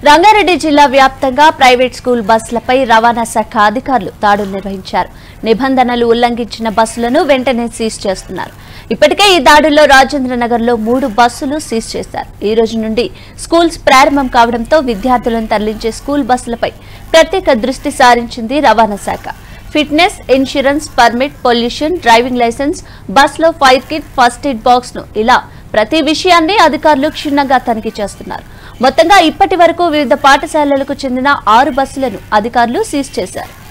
రంగారెడ్డి జిల్లా వ్యాప్తంగా private school బస్సులపై రవాణా శాఖ అధికారులు దాడులు నిర్వహించారు నిబంధనలు ఉల్లంఘించిన బస్సులను వెంటనే సీజ్ చేస్తున్నారు ఇప్పటికే ఈ దాడుల్లో రాజేంద్ర నగర్ లో మూడు బస్సులు సీజ్ చేశారు ఈ రోజు నుండి స్కూల్స్ ప్రారంభం కావడంతో విద్యార్థులను తరలించే స్కూల్ బస్సులపై ప్రత్యేక దృష్టి సారించింది రవాణా శాఖ fitness insurance permit pollution driving licence బస్లో fire kit first aid box ను ఇలా ప్రతి విషయాన్ని అధికారులు క్షుణ్ణంగా తనిఖీ చేస్తున్నారు మొత్తంగా ఇప్పటి వరకు వివిధ పాఠశాలలకు చెందిన ఆరు బస్సులను అధికారులు సీజ్ చేశారు